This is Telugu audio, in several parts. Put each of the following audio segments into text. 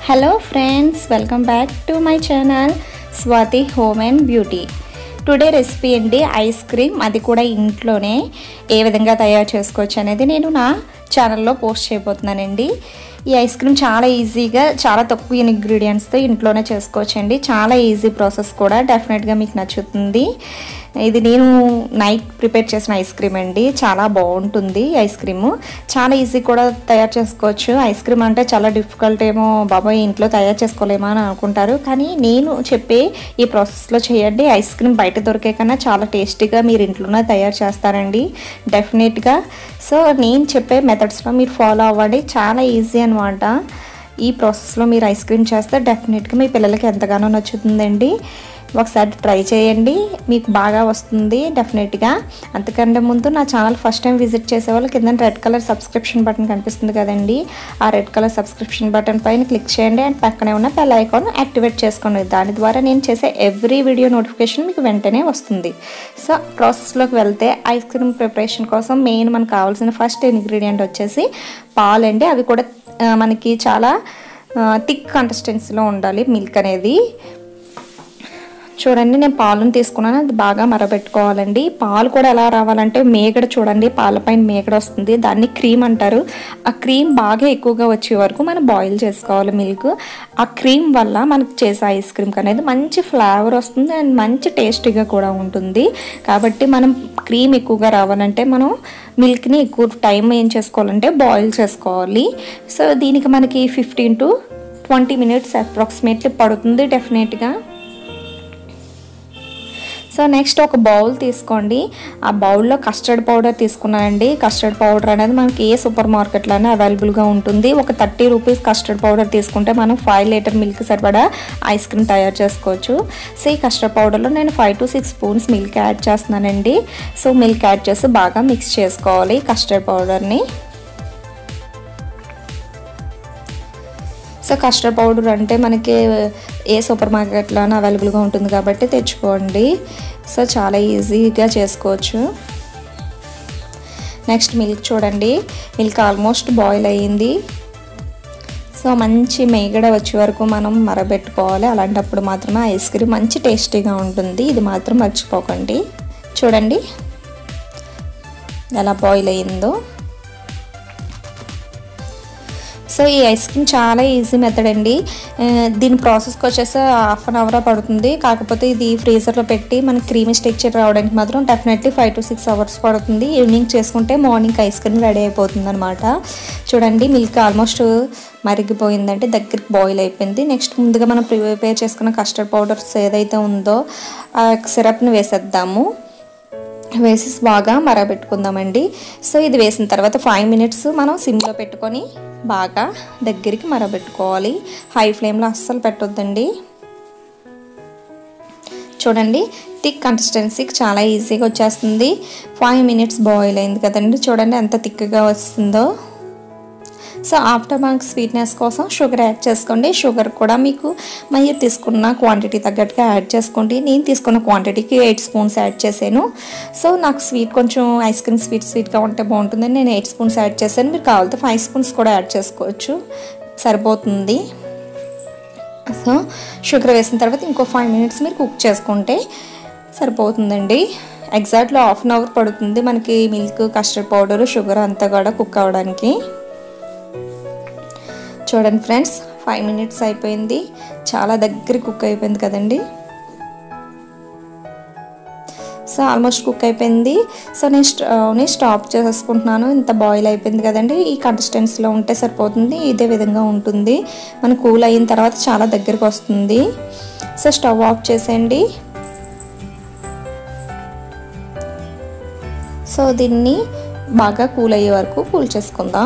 hello friends welcome back to my channel Swathi home and beauty today recipe అండి ఐస్ క్రీమ్ అది కూడా ఇంట్లోనే ఏ విధంగా తయారు చేసుకోవచ్చు అనేది నేను నా ఛానల్లో పోస్ట్ చేయబోతున్నానండి ఈ ఐస్ క్రీమ్ చాలా ఈజీగా చాలా తక్కువ ఇంగ్రీడియంట్స్తో ఇంట్లోనే చేసుకోవచ్చండి చాలా ఈజీ ప్రాసెస్ కూడా డెఫినెట్గా మీకు నచ్చుతుంది ఇది నేను నైట్ ప్రిపేర్ చేసిన ఐస్ క్రీమ్ అండి చాలా బాగుంటుంది ఐస్ క్రీము చాలా ఈజీ కూడా తయారు చేసుకోవచ్చు ఐస్ క్రీమ్ అంటే చాలా డిఫికల్ట్ ఏమో బాబాయ్ ఇంట్లో తయారు చేసుకోలేమా అని అనుకుంటారు కానీ నేను చెప్పే ఈ ప్రాసెస్లో చేయండి ఐస్ క్రీమ్ బయట దొరికే కన్నా చాలా టేస్టీగా మీరు ఇంట్లోనే తయారు చేస్తారండి డెఫినెట్గా సో నేను చెప్పే మెథడ్స్లో మీరు ఫాలో అవ్వండి చాలా ఈజీ అనమాట ఈ ప్రాసెస్లో మీరు ఐస్ క్రీమ్ చేస్తే డెఫినెట్గా మీ పిల్లలకి ఎంతగానో నచ్చుతుందండి ఒకసారి ట్రై చేయండి మీకు బాగా వస్తుంది డెఫినెట్గా అంతకంటే ముందు నా ఛానల్ ఫస్ట్ టైం విజిట్ చేసే వాళ్ళు కింద రెడ్ కలర్ సబ్స్క్రిప్షన్ బటన్ కనిపిస్తుంది కదండి ఆ రెడ్ కలర్ సబ్స్క్రిప్షన్ బటన్ పైన క్లిక్ చేయండి అండ్ పక్కనే ఉన్న బెల్ ఐకాన్ యాక్టివేట్ చేసుకోండి దాని ద్వారా నేను చేసే ఎవ్రీ వీడియో నోటిఫికేషన్ మీకు వెంటనే వస్తుంది సో ప్రాసెస్లోకి వెళ్తే ఐస్ క్రీమ్ ప్రిపరేషన్ కోసం మెయిన్ మనకు కావాల్సిన ఫస్ట్ ఇంగ్రీడియంట్ వచ్చేసి పాలండి అవి కూడా ఆ, మనకి చాలా థిక్ కన్సిస్టెన్సీలో ఉండాలి మిల్క్ అనేది చూడండి నేను పాలను తీసుకున్నాను అది బాగా మరబెట్టుకోవాలండి పాలు కూడా ఎలా రావాలంటే మేగడ చూడండి పాలపైన మేగడ వస్తుంది దాన్ని క్రీమ్ అంటారు ఆ క్రీమ్ బాగా ఎక్కువగా వచ్చే వరకు మనం బాయిల్ చేసుకోవాలి మిల్క్ ఆ క్రీమ్ వల్ల మనకు చేసే ఐస్ క్రీమ్ అనేది మంచి ఫ్లేవర్ వస్తుంది అండ్ మంచి టేస్టీగా కూడా ఉంటుంది కాబట్టి మనం క్రీమ్ ఎక్కువగా రావాలంటే మనం మిల్క్ని ఎక్కువ టైం ఏం చేసుకోవాలంటే బాయిల్ చేసుకోవాలి సో దీనికి మనకి fifteen to twenty minutes approximately పడుతుంది డెఫినెట్గా సో నెక్స్ట్ ఒక బౌల్ తీసుకోండి ఆ బౌల్లో కస్టర్డ్ పౌడర్ తీసుకున్నానండి కస్టర్డ్ పౌడర్ అనేది మనకి ఏ సూపర్ మార్కెట్లోనే అవైలబుల్గా ఉంటుంది ఒక థర్టీ రూపీస్ కస్టర్డ్ పౌడర్ తీసుకుంటే మనం ఫైవ్ లీటర్ మిల్క్ సరిపడా ఐస్ క్రీమ్ తయారు చేసుకోవచ్చు సో ఈ కస్టర్డ్ పౌడర్లో నేను five to six spoons milk add చేస్తున్నానండి సో మిల్క్ యాడ్ చేసి బాగా మిక్స్ చేసుకోవాలి కస్టర్డ్ పౌడర్ని సో కస్టర్డ్ పౌడర్ అంటే మనకి ఏ సూపర్ మార్కెట్లోనే అవైలబుల్గా ఉంటుంది కాబట్టి తెచ్చుకోండి సో చాలా ఈజీగా చేసుకోవచ్చు నెక్స్ట్ మిల్క్ చూడండి మిల్క్ ఆల్మోస్ట్ బాయిల్ అయ్యింది సో మంచి మేగడ వచ్చే వరకు మనం మరబెట్టుకోవాలి అలాంటప్పుడు మాత్రమే ఐస్ క్రీమ్ మంచి టేస్టీగా ఉంటుంది ఇది మాత్రం మర్చిపోకండి చూడండి ఎలా బాయిల్ అయ్యిందో సో ఈ ఐస్ క్రీమ్ చాలా ఈజీ మెథడ్ అండి ఆ, దీని ప్రాసెస్కి వచ్చేసి హాఫ్ అన్ అవర్ పడుతుంది కాకపోతే ఇది ఫ్రీజర్లో పెట్టి మనకి క్రీమీ స్టెక్చర్ రావడానికి మాత్రం definitely five to six hours పడుతుంది ఈవినింగ్ చేసుకుంటే మార్నింగ్ ఐస్ క్రీమ్ రెడీ అయిపోతుంది అనమాట చూడండి మిల్క్ ఆల్మోస్ట్ మరిగిపోయిందంటే దగ్గరికి బాయిల్ అయిపోయింది నెక్స్ట్ ముందుగా మనం ప్రిపేర్ చేసుకున్న కస్టర్డ్ పౌడర్స్ ఏదైతే ఉందో ఆ సిరప్ని వేసేద్దాము వేసి బాగా మరబెట్టుకుందామండి సో ఇది వేసిన తర్వాత ఫైవ్ మినిట్స్ మనం సిమ్లో పెట్టుకొని బాగా దగ్గరికి మరబెట్టుకోవాలి హై ఫ్లేమ్లో అస్సలు పెట్టొద్దండి చూడండి థిక్ కన్సిస్టెన్సీకి చాలా ఈజీగా వచ్చేస్తుంది ఫైవ్ మినిట్స్ బాయిల్ అయింది కదండి చూడండి ఎంత థిక్గా వస్తుందో సో ఆఫ్టర్ మనకు స్వీట్నెస్ కోసం షుగర్ యాడ్ చేసుకోండి షుగర్ కూడా మీకు మీరు తీసుకున్న క్వాంటిటీ తగ్గట్టుగా యాడ్ చేసుకోండి నేను తీసుకున్న క్వాంటిటీకి ఎయిట్ స్పూన్స్ యాడ్ చేశాను సో నాకు స్వీట్ కొంచెం ఐస్ క్రీమ్ స్వీట్ స్వీట్గా ఉంటే బాగుంటుందని నేను ఎయిట్ స్పూన్స్ యాడ్ చేశాను మీరు కావాలంటే ఫైవ్ స్పూన్స్ కూడా యాడ్ చేసుకోవచ్చు సరిపోతుంది సో షుగర్ వేసిన తర్వాత ఇంకో ఫైవ్ మినిట్స్ మీరు కుక్ చేసుకుంటే సరిపోతుందండి ఎగ్జాక్ట్లో హాఫ్ అన్ అవర్ పడుతుంది మనకి మిల్క్ కస్టర్డ్ పౌడర్ షుగర్ అంతా కూడా కుక్ అవ్వడానికి చూడండి ఫ్రెండ్స్ ఫైవ్ మినిట్స్ అయిపోయింది చాలా దగ్గర కుక్ అయిపోయింది కదండి సో ఆల్మోస్ట్ కుక్ అయిపోయింది సో నేను స్టవ్ని స్టాప్ చేసుకుంటున్నాను ఇంత బాయిల్ అయిపోయింది కదండి ఈ కన్సిస్టెన్సీలో ఉంటే సరిపోతుంది ఇదే విధంగా ఉంటుంది మన కూల్ అయిన తర్వాత చాలా దగ్గరికి వస్తుంది సో స్టవ్ ఆఫ్ చేసేయండి సో దీన్ని బాగా కూల్ అయ్యే వరకు కూల్ చేసుకుందాం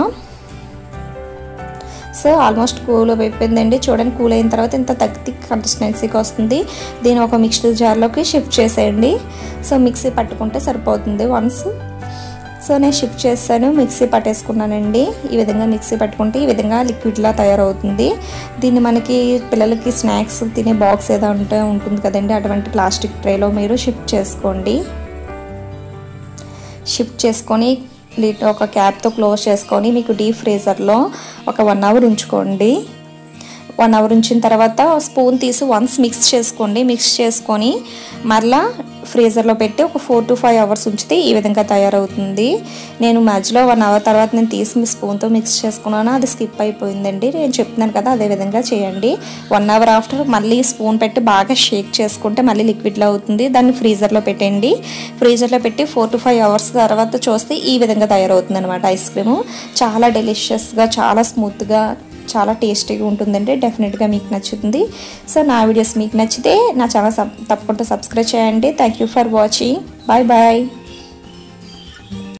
సో ఆల్మోస్ట్ కూల్ అయిపోయిందండి చూడండి కూల్ అయిన తర్వాత ఇంత తగ్గి కన్సిస్టెన్సీకి వస్తుంది దీన్ని ఒక మిక్సర్ జార్లోకి షిఫ్ట్ చేసేయండి సో మిక్సీ పట్టుకుంటే సరిపోతుంది వన్స్ సో నేను షిఫ్ట్ చేస్తాను మిక్సీ పట్టేసుకున్నానండి ఈ విధంగా మిక్సీ పట్టుకుంటే ఈ విధంగా లిక్విడ్లా తయారవుతుంది దీన్ని మనకి పిల్లలకి స్నాక్స్ తినే బాక్స్ ఏదో ఉంటే ఉంటుంది కదండి అటువంటి ప్లాస్టిక్ ట్రేలో మీరు షిఫ్ట్ చేసుకోండి షిఫ్ట్ చేసుకొని లిట్ ఒక క్యాప్తో క్లోజ్ చేసుకొని మీకు డీప్ ఫ్రీజర్లో ఒక వన్ అవర్ ఉంచుకోండి వన్ అవర్ ఉంచిన తర్వాత స్పూన్ తీసి వన్స్ మిక్స్ చేసుకోండి మిక్స్ చేసుకొని మరలా ఫ్రీజర్లో పెట్టి ఒక ఫోర్ టు ఫైవ్ అవర్స్ ఉంచితే ఈ విధంగా తయారవుతుంది నేను మధ్యలో వన్ అవర్ తర్వాత నేను తీసి మీ స్పూన్తో మిక్స్ చేసుకున్నాను అది స్కిప్ అయిపోయిందండి నేను చెప్తున్నాను కదా అదే విధంగా చేయండి వన్ అవర్ ఆఫ్టర్ మళ్ళీ స్పూన్ పెట్టి బాగా షేక్ చేసుకుంటే మళ్ళీ లిక్విడ్లో అవుతుంది దాన్ని ఫ్రీజర్లో పెట్టండి ఫ్రీజర్లో పెట్టి ఫోర్ టు ఫైవ్ అవర్స్ తర్వాత చూస్తే ఈ విధంగా తయారవుతుంది అనమాట ఐస్ క్రీము చాలా డెలిషియస్గా చాలా స్మూత్గా చాలా టేస్టీగా ఉంటుందండి డెఫినెట్గా మీకు నచ్చుతుంది సో నా వీడియోస్ మీకు నచ్చితే నా ఛానల్ సబ్ తప్పకుండా సబ్స్క్రైబ్ చేయండి thank you for watching bye bye